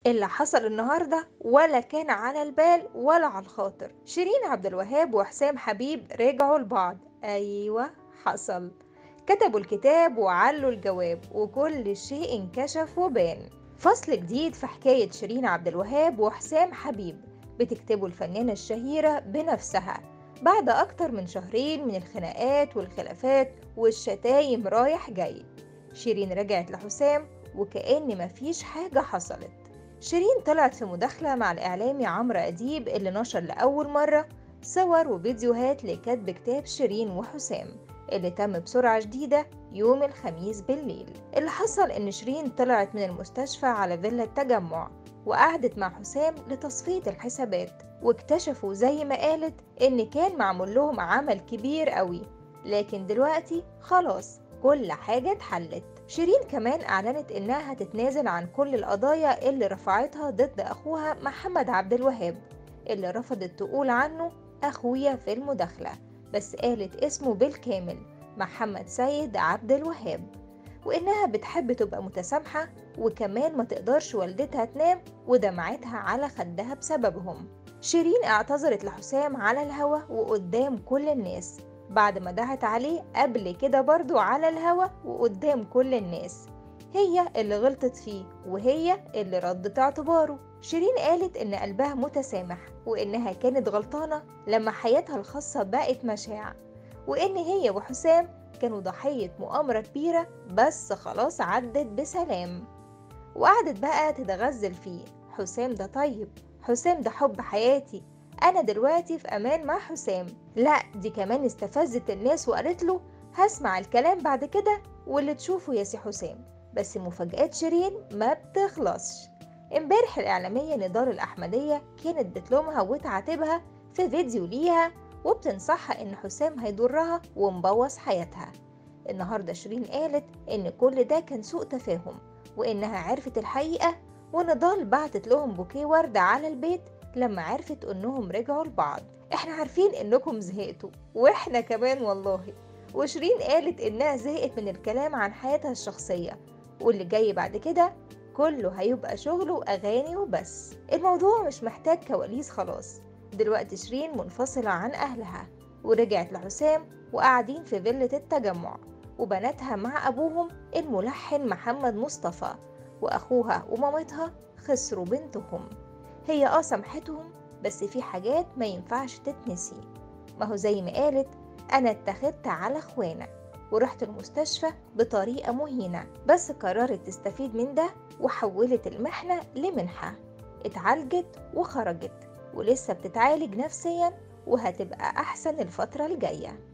اللي حصل النهارده ولا كان على البال ولا على الخاطر شيرين عبد الوهاب وحسام حبيب رجعوا لبعض ايوه حصل كتبوا الكتاب وعلوا الجواب وكل شيء انكشف وبان فصل جديد في حكاية شيرين عبد الوهاب وحسام حبيب بتكتبه الفنانة الشهيرة بنفسها بعد أكتر من شهرين من الخناقات والخلافات والشتايم رايح جاي شيرين رجعت لحسام وكأن مفيش حاجة حصلت شيرين طلعت في مداخلة مع الإعلامي عمرو أديب اللي نشر لأول مرة صور وفيديوهات لكتب كتاب شيرين وحسام اللي تم بسرعة شديدة يوم الخميس بالليل اللي حصل إن شيرين طلعت من المستشفى على فيلا التجمع وقعدت مع حسام لتصفية الحسابات واكتشفوا زي ما قالت إن كان معمول لهم عمل كبير قوي لكن دلوقتي خلاص كل حاجة اتحلت شيرين كمان أعلنت إنها هتتنازل عن كل القضايا اللي رفعتها ضد أخوها محمد عبد الوهاب اللي رفضت تقول عنه أخويا في المداخلة بس قالت اسمه بالكامل محمد سيد عبد الوهاب وإنها بتحب تبقى متسامحة وكمان ما تقدرش والدتها تنام ودمعتها على خدها بسببهم شيرين اعتذرت لحسام على الهوا وقدام كل الناس بعد ما دعت عليه قبل كده برضو على الهوا وقدام كل الناس هي اللي غلطت فيه وهي اللي ردت اعتباره شيرين قالت ان قلبها متسامح وانها كانت غلطانة لما حياتها الخاصة بقت مشاع وان هي وحسام كانوا ضحية مؤامرة كبيرة بس خلاص عدت بسلام وقعدت بقى تتغزل فيه حسام ده طيب حسام ده حب حياتي أنا دلوقتي في أمان مع حسام لا دي كمان استفزت الناس وقالت له هسمع الكلام بعد كده واللي تشوفه يا سي حسام بس مفاجآت شيرين ما بتخلصش امبارح الإعلامية نضال الأحمدية كانت بتلومها وتعاتبها في فيديو ليها وبتنصحها إن حسام هيضرها ومبوظ حياتها النهاردة شيرين قالت إن كل ده كان سوء تفاهم وإنها عرفت الحقيقة ونضال بعتت لهم بوكيه وردة على البيت لما عرفت انهم رجعوا لبعض احنا عارفين انكم زهقتوا واحنا كمان والله وشيرين قالت انها زهقت من الكلام عن حياتها الشخصية واللي جاي بعد كده كله هيبقى شغل واغاني وبس الموضوع مش محتاج كواليس خلاص دلوقتي شيرين منفصلة عن اهلها ورجعت لحسام وقاعدين في فيلة التجمع وبناتها مع ابوهم الملحن محمد مصطفى واخوها ومامتها خسروا بنتهم هي اه سامحتهم بس في حاجات ما ينفعش تتنسي ما هو زي ما قالت انا اتخذت على اخوانا ورحت المستشفى بطريقة مهينة بس قررت تستفيد من ده وحولت المحنة لمنحة اتعالجت وخرجت ولسه بتتعالج نفسيا وهتبقى أحسن الفترة الجاية